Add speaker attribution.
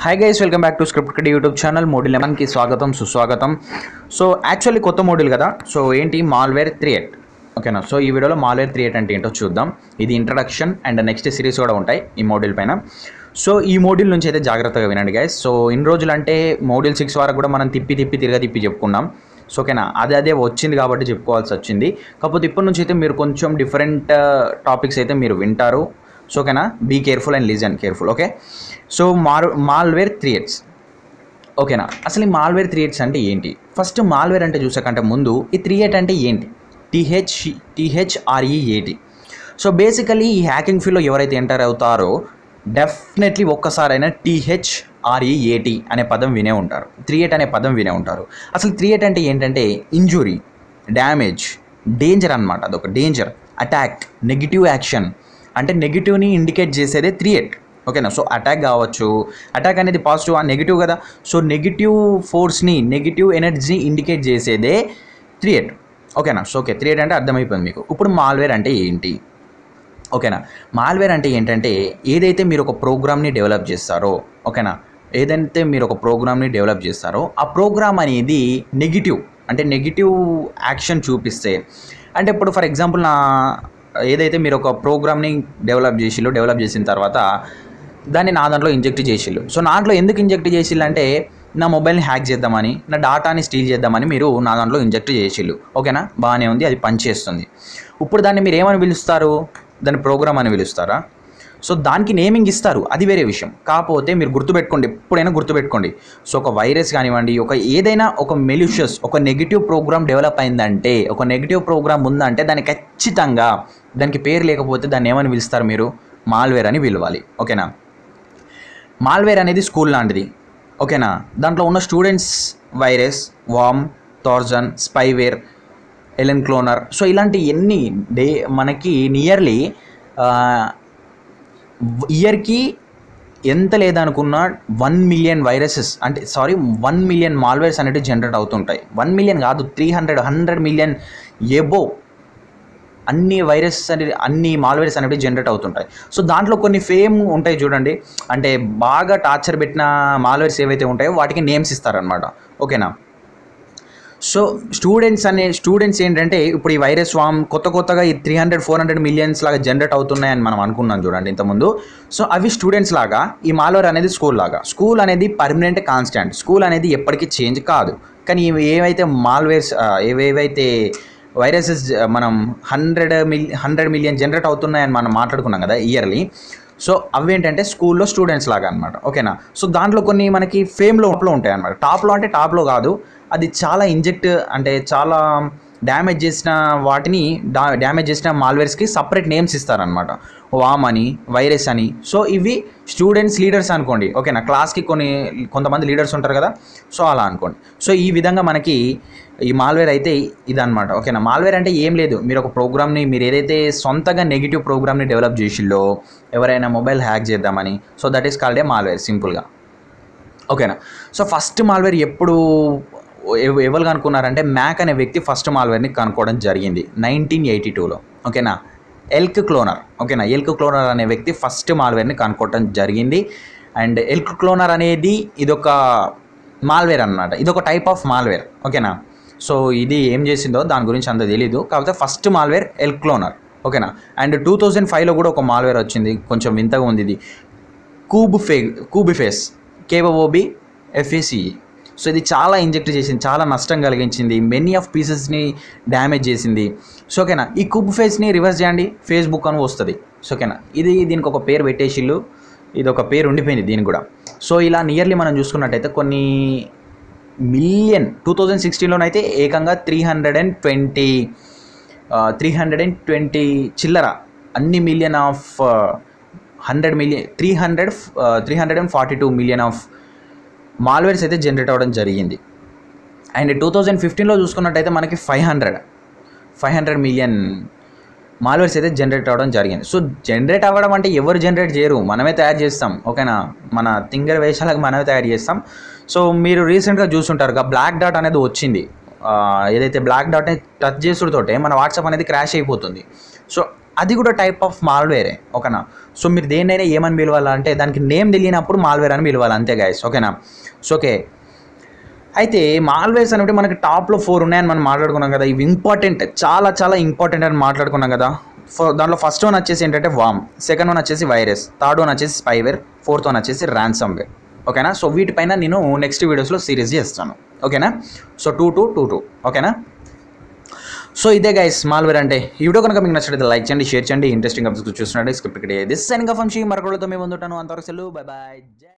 Speaker 1: hi guys welcome back to script కడి YouTube channel model లెవెన్కి స్వాగతం సుస్వాగతం సో యాక్చువల్లీ కొత్త మోడల్ కదా సో ఏంటి మాల్వేర్ త్రీ ఎయిట్ ఓకేనా సో ఈ వీడియోలో మాల్వేర్ త్రీ ఎయిట్ అంటే ఏంటో చూద్దాం ఇది ఇంట్రడక్షన్ అండ్ నెక్స్ట్ సిరీస్ కూడా ఉంటాయి ఈ మోడల్ పైన సో ఈ మోడల్ నుంచి అయితే జాగ్రత్తగా వినండి గైస్ సో ఇన్ని రోజులు అంటే మోడల్ సిక్స్ వరకు కూడా మనం తిప్పి తిప్పి తిరగ తిప్పి చెప్పుకున్నాం సో ఓకేనా అదే అదే వచ్చింది కాబట్టి చెప్పుకోవాల్సి వచ్చింది కాకపోతే ఇప్పటి నుంచి అయితే మీరు కొంచెం డిఫరెంట్ టాపిక్స్ అయితే మీరు వింటారు సో ఓకేనా be careful and listen careful okay so మాల్ మాల్వేర్ థ్రియేట్స్ ఓకేనా అసలు ఈ మాల్వేర్ థ్రియేట్స్ అంటే ఏంటి ఫస్ట్ మాల్వేర్ అంటే చూసాకంటే ముందు ఈ థ్రియేట్ అంటే ఏంటి టీహెచ్ టీహెచ్ఆర్ఈఏటి సో బేసికలీ ఈ హ్యాకింగ్ ఫీల్డ్లో ఎవరైతే ఎంటర్ అవుతారో డెఫినెట్లీ ఒక్కసారైనా టీహెచ్ఆర్ఈఏటి అనే పదం వినే ఉంటారు థ్రియేట్ అనే పదం వినే ఉంటారు అసలు థ్రియేట్ అంటే ఏంటంటే ఇంజురీ డ్యామేజ్ డేంజర్ అనమాట అదొక డేంజర్ అటాక్ నెగిటివ్ యాక్షన్ అంటే నెగిటివ్ని ఇండికేట్ చేసేదే థ్రియేట్ ఓకేనా సో అటాక్ కావచ్చు అటాక్ అనేది పాజిటివ్ ఆ నెగిటివ్ కదా సో నెగిటివ్ ఫోర్స్ని నెగిటివ్ ఎనర్జీని ఇండికేట్ చేసేదే థ్రియేట్ ఓకేనా సో ఓకే థ్రియేట్ అంటే అర్థమైపోయింది మీకు ఇప్పుడు మాల్వేర్ అంటే ఏంటి ఓకేనా మాల్వేర్ అంటే ఏంటంటే ఏదైతే మీరు ఒక ప్రోగ్రామ్ని డెవలప్ చేస్తారో ఓకేనా ఏదైతే మీరు ఒక ప్రోగ్రామ్ని డెవలప్ చేస్తారో ఆ ప్రోగ్రామ్ అనేది నెగిటివ్ అంటే నెగిటివ్ యాక్షన్ చూపిస్తే అంటే ఇప్పుడు ఫర్ ఎగ్జాంపుల్ నా ఏదైతే మీరు ఒక ప్రోగ్రామ్ని డెవలప్ చేసిల్లు డెవలప్ చేసిన తర్వాత దాన్ని నా దాంట్లో ఇంజెక్ట్ చేసిల్లు సో నా దాంట్లో ఎందుకు ఇంజెక్ట్ చేసిల్లు అంటే నా మొబైల్ని హ్యాక్ చేద్దామని నా డాటాని స్టీల్ చేద్దామని మీరు నా దాంట్లో ఇంజెక్ట్ చేసిల్లు ఓకేనా బాగానే ఉంది అది పనిచేస్తుంది ఇప్పుడు దాన్ని మీరు ఏమని పిలుస్తారు దాన్ని ప్రోగ్రామ్ అని పిలుస్తారా సో దానికి నేమింగ్ ఇస్తారు అది వేరే విషయం కాకపోతే మీరు గుర్తుపెట్టుకోండి ఎప్పుడైనా గుర్తుపెట్టుకోండి సో ఒక వైరస్ కానివ్వండి ఒక ఏదైనా ఒక మెలిషియస్ ఒక నెగిటివ్ ప్రోగ్రామ్ డెవలప్ అయిందంటే ఒక నెగిటివ్ ప్రోగ్రామ్ ఉందంటే దానికి ఖచ్చితంగా దానికి పేరు లేకపోతే దాన్ని ఏమని పిలుస్తారు మీరు మాల్వేర్ అని పిలవాలి ఓకేనా మాల్వేర్ అనేది స్కూల్ లాంటిది ఓకేనా దాంట్లో ఉన్న students virus worm trojan spyware Elk Cloner so ఇలాంటి ఎన్ని డే మనకి నియర్లీ ఇయర్కి ఎంత లేదనుకున్నా వన్ మిలియన్ వైరసెస్ అంటే సారీ వన్ మిలియన్ మాల్వేర్స్ అనేవి జనరేట్ అవుతుంటాయి వన్ మిలియన్ కాదు three hundred hundred million above అన్ని వైరస్ అనేది అన్ని మాల్వేర్స్ అనేవి జనరేట్ అవుతుంటాయి సో దాంట్లో కొన్ని ఫేమ్ ఉంటాయి చూడండి అంటే బాగా టార్చర్ పెట్టిన మాల్వేర్స్ ఏవైతే ఉంటాయో వాటికి నేమ్స్ ఇస్తారనమాట ఓకేనా సో స్టూడెంట్స్ అనే స్టూడెంట్స్ ఏంటంటే ఇప్పుడు ఈ వైరస్ వామ్ కొత్త కొత్తగా ఈ three hundred four hundred millions లాగా జనరేట్ అవుతున్నాయని మనం అనుకున్నాం చూడండి ఇంతకుముందు సో అవి స్టూడెంట్స్ లాగా ఈ మాల్వేర్ అనేది స్కూల్ లాగా స్కూల్ అనేది పర్మనెంట్ కాన్స్టాంట్ స్కూల్ అనేది ఎప్పటికీ చేంజ్ కాదు కానీ ఇవి ఏవైతే మాల్వేర్స్ ఏవేవైతే వైరసెస్ మనం హండ్రెడ్ మిల్ హండ్రెడ్ మిలియన్ జనరేట్ అవుతున్నాయని మనం మాట్లాడుకున్నాం కదా ఇయర్లీ సో అవి ఏంటంటే స్కూల్లో స్టూడెంట్స్ లాగా అనమాట ఓకేనా సో దాంట్లో కొన్ని మనకి ఫేమ్లో ఉంటాయి అనమాట టాప్లో అంటే టాప్లో కాదు అది చాలా ఇంజెక్ట్ అంటే చాలా డ్యామేజ్ చేసిన వాటిని డా డ్యామేజ్ చేసిన మాల్వేర్స్కి సపరేట్ నేమ్స్ ఇస్తారనమాట వామ్ అని వైరస్ అని సో ఇవి స్టూడెంట్స్ లీడర్స్ అనుకోండి ఓకేనా క్లాస్కి కొన్ని కొంతమంది లీడర్స్ ఉంటారు కదా సో అలా అనుకోండి సో ఈ విధంగా మనకి ఈ మాల్వేర్ అయితే ఇదనమాట ఓకేనా మాల్వేర్ అంటే ఏం లేదు మీరు ఒక ప్రోగ్రామ్ని మీరు ఏదైతే సొంతగా నెగిటివ్ ప్రోగ్రామ్ని డెవలప్ చేసిల్లో ఎవరైనా మొబైల్ హ్యాక్ చేద్దామని so that is called a malware సింపుల్గా ఓకేనా సో ఫస్ట్ మాల్వేర్ ఎప్పుడు ఎవ- ఎవరు కనుక్కున్నారంటే మ్యాక్ అనే వ్యక్తి ఫస్ట్ మాల్వేర్ని కనుక్కోవడం జరిగింది నైన్టీన్ ఎయిటీ టూలో ఓకేనా ఎల్క్ క్లోనర్ ఓకేనా ఎల్క్ క్లోనర్ అనే వ్యక్తి ఫస్ట్ మాల్వేర్ని కనుక్కోవడం జరిగింది అండ్ ఎల్క్ క్లోనర్ అనేది ఇదొక మాల్వేర్ అన్నమాట ఇదొక టైప్ ఆఫ్ మాల్వేర్ ఓకేనా సో ఇది ఏం చేసిందో దాని గురించి అంత తెలీదు కాకపోతే ఫస్ట్ మాల్వేర్ ఎల్ క్లోనర్ ఓకేనా అండ్ టూ థౌజండ్ ఫైవ్లో కూడా ఒక మాల్వేర్ వచ్చింది కొంచెం వింతగా ఉంది ఇది కూబ్ ఫే కూబిఫేస్ కేవోబి ఎఫ్ఏసిఈ సో ఇది చాలా ఇంజెక్ట్ చేసింది చాలా నష్టం కలిగించింది మెనీ ఆఫ్ పీసెస్ని డ్యామేజ్ చేసింది సో ఓకేనా ఈ కుబ్ ఫేస్ని రివర్స్ చేయండి ఫేస్బుక్ అని వస్తుంది సో ఓకేనా ఇది దీనికి ఒక పేరు పెట్టేసిళ్ళు ఇది ఒక పేరు ఉండిపోయింది దీనికి కూడా సో ఇలా నియర్లీ మనం చూసుకున్నట్టయితే కొన్ని మిలియన్ టూ థౌజండ్ సిక్స్టీన్లోనైతే ఏకంగా three hundred and twenty three hundred and twenty చిల్లర అన్ని million of hundred million three hundred three hundred and forty two million of malwares అయితే జనరేట్ అవ్వడం జరిగింది అండ్ టూ థౌజండ్ ఫిఫ్టీన్లో చూసుకున్నట్టయితే మనకి five hundred five hundred million malwares అయితే generate అవ్వడం జరిగింది సో జనరేట్ అవ్వడం అంటే ఎవరు జనరేట్ చేయరు మనమే తయారు చేస్తాం ఓకేనా మన తింగర్ వేషాలకు మనమే తయారు చేస్తాం సో మీరు రీసెంట్గా చూసుంటారు బ్లాక్ డాట్ అనేది వచ్చింది ఆ, ఏదైతే బ్లాక్ డాట్ని టచ్ చేసుడుతోటే మన వాట్సాప్ అనేది క్రాష్ అయిపోతుంది సో అది కూడా టైప్ ఆఫ్ మాల్వేరే ఓకేనా సో మీరు దేన్నైనా ఏమని పిలవాలంటే దానికి నేమ్ తెలియనప్పుడు మాల్వేర్ అని పిలవాలి అంతే గాయస్ ఓకేనా సో ఓకే అయితే మాల్వేర్స్ అనేవి మనకి టాప్లో ఫోర్ ఉన్నాయని మనం మాట్లాడుకున్నాం కదా ఇవి ఇంపార్టెంట్ చాలా చాలా ఇంపార్టెంట్ అని మాట్లాడుకున్నాం కదా ఫ- దాంట్లో ఫస్ట్ వన్ వచ్చేసి ఏంటంటే వామ్ సెకండ్ వన్ వచ్చేసి వైరస్ థర్డ్ వన్ వచ్చేసి స్పైవేర్ ఫోర్త్ వన్ వచ్చేసి ర్యాన్సమ్వేర్ ఓకేనా సో వీటిపైన నేను నెక్స్ట్ వీడియోస్లో సిరీస్ చేస్తాను ఓకేనా so two two two two ఓకేనా సో ఇదే గైస్ మాల్వేర్ అంటే ఈ వీడియో కనుక మీకు నచ్చినట్లయితే లైక్ చేయండి షేర్ చేయండి ఇంట్రెస్టింగ్ అప్స్ చూస్తున్నట్టు స్క్రిప్ట్ దిస్ సైనింగ్ ఆఫ్ మరొకళ్ళతో మేము ముందుంటాను అంతవరకు సెల్లు బై బాయ్